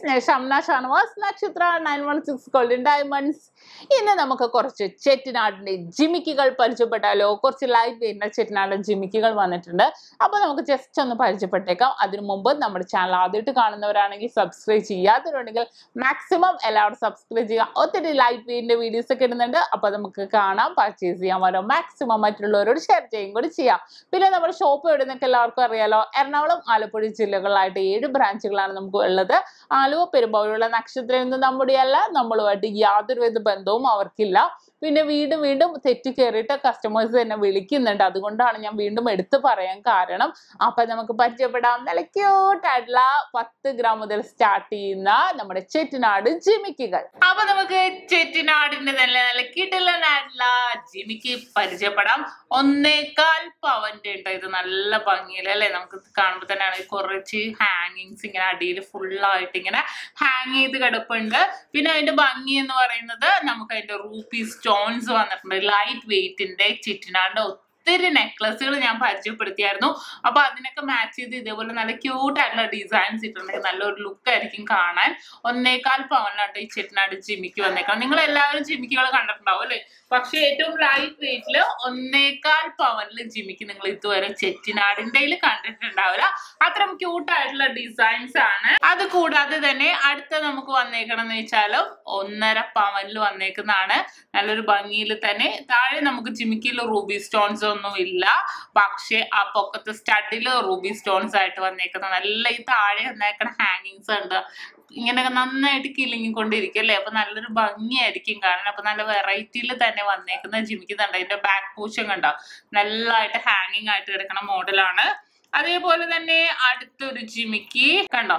ഞാൻ Shamna Shanavas Nakshatra nine one six golden diamonds ഇന്ന് നമുക്ക് കുറച്ച് ചെറ്റിനാടിന്റെ ജിമിക്കുകൾ പരിചയപ്പെട്ടാലോ കുറച്ച് ലൈവ് വരുന്ന ചെറ്റിനാടിന്റെ ജിമിക്കുകൾ വന്നിട്ടുണ്ട് അപ്പൊ നമുക്ക് ജസ്റ്റ് ഒന്ന് പരിചയപ്പെട്ടേക്കാം അതിനു മുമ്പ് നമ്മുടെ ചാനൽ ആദ്യമായിട്ട് കാണുന്നവരാണെങ്കിൽ സബ്സ്ക്രൈബ് ചെയ്യാത്തവരുണ്ടെങ്കിൽ മാക്സിമം എല്ലാവരും സബ്സ്ക്രൈബ് ചെയ്യുക ഒത്തിരി ലൈവ് വീഡിന്റെ വീഡിയോസ് ഒക്കെ ഇടുന്നുണ്ട് അപ്പൊ നമുക്ക് കാണാം പർച്ചേസ് ചെയ്യാൻ വരോ മാക്സിമം മറ്റുള്ളവരോട് ഷെയർ ചെയ്യും കൂടി ചെയ്യാം പിന്നെ നമ്മുടെ ഷോപ്പ് എവിടെ നിന്നൊക്കെ എല്ലാവർക്കും അറിയാലോ എറണാകുളം ആലപ്പുഴ ജില്ലകളിലായിട്ട് ഏഴ് ബ്രാഞ്ചുകളാണ് നമുക്ക് ഉള്ളത് ആലുവ പെരുമ്പാവൂരുള്ള നക്ഷത്രം എന്ന് നമ്മുടെ അല്ല നമ്മളുമായിട്ട് യാതൊരുവിധ ബന്ധവും അവർക്കില്ല പിന്നെ വീണ്ടും വീണ്ടും തെറ്റി കയറിയിട്ട് കസ്റ്റമേഴ്സ് തന്നെ വിളിക്കുന്നുണ്ട് അതുകൊണ്ടാണ് ഞാൻ വീണ്ടും എടുത്തു പറയാൻ കാരണം അപ്പൊ നമുക്ക് പരിചയപ്പെടാം നല്ല ക്യൂട്ട് ആയിട്ടുള്ള പത്ത് ഗ്രാം മുതൽ സ്റ്റാർട്ട് ചെയ്യുന്ന നമ്മുടെ ചെറ്റിനാട് ജിമിക്കുകൾ അപ്പൊ നമുക്ക് ചെറ്റിനാടിന്റെ തന്നെ നല്ല കിടലനായിട്ടുള്ള ജിമിക്ക് പരിചയപ്പെടാം ഒന്നേകാൽ പവന്റെ ഉണ്ട് ഇത് നല്ല ഭംഗിയിൽ അല്ലെ നമുക്ക് കാണുമ്പോൾ തന്നെയാണ് കുറച്ച് ഹാങ്ങിങ്സ് ഇങ്ങനെ അടിയിൽ ഫുള്ളായിട്ട് ഇങ്ങനെ ഹാങ് ചെയ്ത് കിടപ്പുണ്ട് പിന്നെ അതിന്റെ ഭംഗി എന്ന് പറയുന്നത് നമുക്ക് അതിന്റെ റൂപ്പി സ്റ്റോൺസ് വന്നിട്ടുണ്ട് ലൈറ്റ് വെയിറ്റിന്റെ ചിറ്റിനാണ്ട് ഒത്തിരി നെക്ലസുകൾ ഞാൻ പരിചയപ്പെടുത്തിയായിരുന്നു അപ്പൊ അതിനൊക്കെ മാച്ച് ചെയ്ത് ഇതേപോലെ നല്ല ക്യൂട്ട് ആയിട്ടുള്ള ഡിസൈൻസ് ഇട്ടിട്ടുണ്ടെങ്കിൽ നല്ലൊരു ലുക്ക് ആയിരിക്കും കാണാൻ ഒന്നേകാൽ പവനിലാണ് ഈ ചെറ്റിനാട് ജിമിക്ക് വന്നേക്കാം നിങ്ങൾ എല്ലാവരും ജിമിക്കുകൾ കണ്ടിട്ടുണ്ടാവും അല്ലെ പക്ഷെ ഏറ്റവും ലൈറ്റ് വെയിറ്റില് ഒന്നേകാൽ പവനിൽ ജിമിക്ക് നിങ്ങൾ ഇതുവരെ ചെറ്റിനാടിന്റെ കണ്ടിട്ടുണ്ടാവില്ല അത്രയും ക്യൂട്ട് ആയിട്ടുള്ള ഡിസൈൻസ് ആണ് അത് കൂടാതെ തന്നെ അടുത്ത നമുക്ക് വന്നേക്കണം എന്ന് വെച്ചാലും ഒന്നര പവനിൽ വന്നേക്കുന്നതാണ് നല്ലൊരു ഭംഗിയിൽ തന്നെ താഴെ നമുക്ക് ജിമിക്കിയിൽ റൂബി സ്റ്റോൺസ് ഒന്നും ഇല്ല പക്ഷെ ആ പൊക്കത്ത് സ്റ്റഡില് റൂബി സ്റ്റോൺസ് ആയിട്ട് വന്നേക്കുന്ന നല്ല ഈ താഴെ വന്നേക്കണ ഹാങ്ങിങ്സ് ഉണ്ട് ഇങ്ങനെ നന്നായിട്ട് കിളിങ്ങിക്കൊണ്ടിരിക്കും അല്ലേ അപ്പൊ നല്ലൊരു ഭംഗിയായിരിക്കും കാണാൻ അപ്പൊ നല്ല വെറൈറ്റിയിൽ തന്നെ വന്നേക്കുന്ന ജിമിക്കുന്നുണ്ട് അതിന്റെ ബാക്ക് പൂഷൻ കണ്ടോ നല്ലതായിട്ട് ഹാങ്ങിങ് ആയിട്ട് കിടക്കുന്ന മോഡലാണ് അതേപോലെ തന്നെ അടുത്തൊരു ജിമിക്ക് കണ്ടോ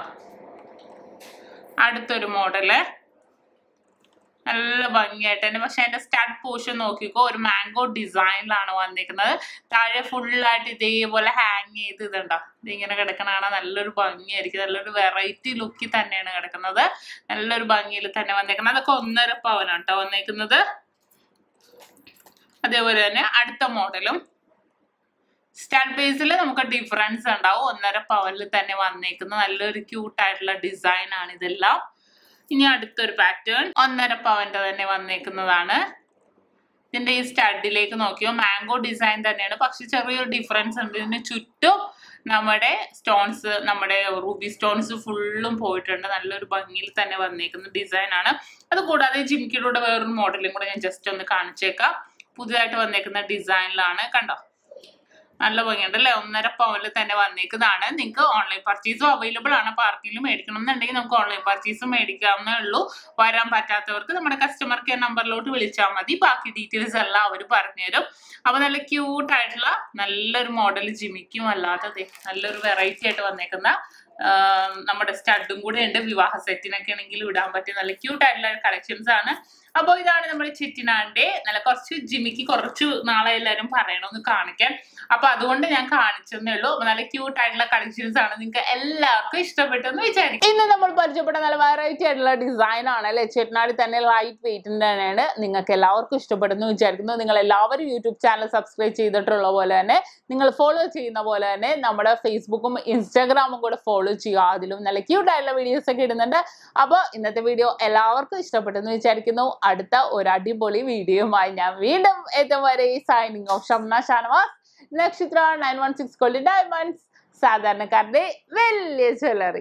അടുത്തൊരു മോഡല് നല്ല ഭംഗിയായിട്ട് തന്നെ പക്ഷെ അതിന്റെ സ്റ്റഡ് പോർഷൻ നോക്കിക്കോ ഒരു മാംഗോ ഡിസൈനിലാണ് വന്നിരിക്കുന്നത് താഴെ ഫുള്ളായിട്ട് ഇതേപോലെ ഹാങ് ചെയ്ത് ഇതുണ്ടോ ഇതിങ്ങനെ കിടക്കണതാണ് നല്ലൊരു ഭംഗിയായിരിക്കും നല്ലൊരു വെറൈറ്റി ലുക്കിൽ തന്നെയാണ് കിടക്കുന്നത് നല്ലൊരു ഭംഗിയിൽ തന്നെ വന്നേക്കുന്നത് അതൊക്കെ ഒന്നര പവനാണ് കേട്ടോ വന്നേക്കുന്നത് അതേപോലെ തന്നെ അടുത്ത മോഡലും സ്റ്റാർട്ട് ബേസിൽ നമുക്ക് ഡിഫറൻസ് ഉണ്ടാവും ഒന്നര പവനിൽ തന്നെ വന്നേക്കുന്ന നല്ലൊരു ക്യൂട്ട് ആയിട്ടുള്ള ഡിസൈൻ ആണ് ഇതെല്ലാം ഇനി അടുത്തൊരു പാറ്റേൺ ഒന്നര പവന്റെ തന്നെ വന്നേക്കുന്നതാണ് ഇതിന്റെ ഈ സ്റ്റഡിലേക്ക് നോക്കിയോ മാംഗോ ഡിസൈൻ തന്നെയാണ് പക്ഷെ ചെറിയൊരു ഡിഫറൻസ് ഉണ്ട് ഇതിന് ചുറ്റും നമ്മുടെ സ്റ്റോൺസ് നമ്മുടെ റൂബി സ്റ്റോൺസ് ഫുള്ളും പോയിട്ടുണ്ട് നല്ലൊരു ഭംഗിയിൽ തന്നെ വന്നേക്കുന്ന ഡിസൈൻ ആണ് അത് കൂടാതെ ജിമിക്കിലൂടെ വേറൊരു മോഡലും കൂടെ ഞാൻ ജസ്റ്റ് ഒന്ന് കാണിച്ചേക്കാം പുതിയതായിട്ട് വന്നേക്കുന്ന ഡിസൈനിലാണ് കണ്ടോ നല്ല ഭംഗിയുണ്ട് അല്ലെ ഒന്നര പവനിൽ തന്നെ വന്നേക്കുന്നതാണ് നിങ്ങൾക്ക് ഓൺലൈൻ പർച്ചേസും അവൈലബിൾ ആണ് അപ്പോൾ ആർക്കെങ്കിലും മേടിക്കണം എന്നുണ്ടെങ്കിൽ നമുക്ക് ഓൺലൈൻ പർച്ചേസും മേടിക്കാവുന്നേ ഉള്ളൂ വരാൻ പറ്റാത്തവർക്ക് നമ്മുടെ കസ്റ്റമർ കെയർ നമ്പറിലോട്ട് വിളിച്ചാൽ മതി ബാക്കി ഡീറ്റെയിൽസ് എല്ലാം അവർ പറഞ്ഞുതരും അപ്പോൾ നല്ല ക്യൂട്ട് ആയിട്ടുള്ള നല്ലൊരു മോഡൽ ജിമിക്കും അല്ലാതെ നല്ലൊരു വെറൈറ്റി ആയിട്ട് വന്നേക്കുന്ന നമ്മുടെ സ്റ്റഡും കൂടെ ഉണ്ട് വിവാഹ സെറ്റിനൊക്കെ ആണെങ്കിൽ ഇടാൻ പറ്റിയ നല്ല ക്യൂട്ട് ആയിട്ടുള്ള കളക്ഷൻസ് ആണ് അപ്പോൾ ഇതാണ് നമ്മുടെ ചിറ്റിനാന്റെ നല്ല കുറച്ച് ജിമിക്ക് കുറച്ച് നാളെ എല്ലാവരും പറയണമെന്ന് കാണിക്കാൻ അപ്പൊ അതുകൊണ്ട് ഞാൻ കാണിച്ചെന്നേ ഉള്ളൂ നല്ല ക്യൂട്ട് ആയിട്ടുള്ള കളക്ഷൻസ് ആണ് നിങ്ങൾക്ക് എല്ലാവർക്കും ഇഷ്ടപ്പെട്ടെന്ന് വിചാരിക്കും ഇന്ന് നമ്മൾ പരിചയപ്പെട്ട നല്ല വെറൈറ്റി ആയിട്ടുള്ള ഡിസൈൻ ആണ് അല്ലെ ചെട്ടിനാടി തന്നെ ലൈറ്റ് വെയിറ്റിന്റെ തന്നെയാണ് നിങ്ങൾക്ക് എല്ലാവർക്കും ഇഷ്ടപ്പെടുന്നു വിചാരിക്കുന്നു നിങ്ങൾ എല്ലാവരും യൂട്യൂബ് ചാനൽ സബ്സ്ക്രൈബ് ചെയ്തിട്ടുള്ള പോലെ തന്നെ നിങ്ങൾ ഫോളോ ചെയ്യുന്ന പോലെ തന്നെ നമ്മുടെ ഫേസ്ബുക്കും ഇൻസ്റ്റാഗ്രാമും കൂടെ ഫോളോ ചെയ്യുക അതിലും നല്ല ക്യൂട്ട് ആയിട്ടുള്ള വീഡിയോസ് ഒക്കെ ഇടുന്നുണ്ട് അപ്പോൾ ഇന്നത്തെ വീഡിയോ എല്ലാവർക്കും ഇഷ്ടപ്പെട്ടെന്ന് വിചാരിക്കുന്നു അടുത്ത ഒരു അടിപൊളി വീഡിയോയുമായി ഞാൻ വീണ്ടും എത്തും വരെ signing off Shamna Shanavas Nakshatra nine one six കൊല്ലി ഡയമണ്ട്സ് സാധാരണക്കാരുടെ വലിയ ജ്വല്ലറി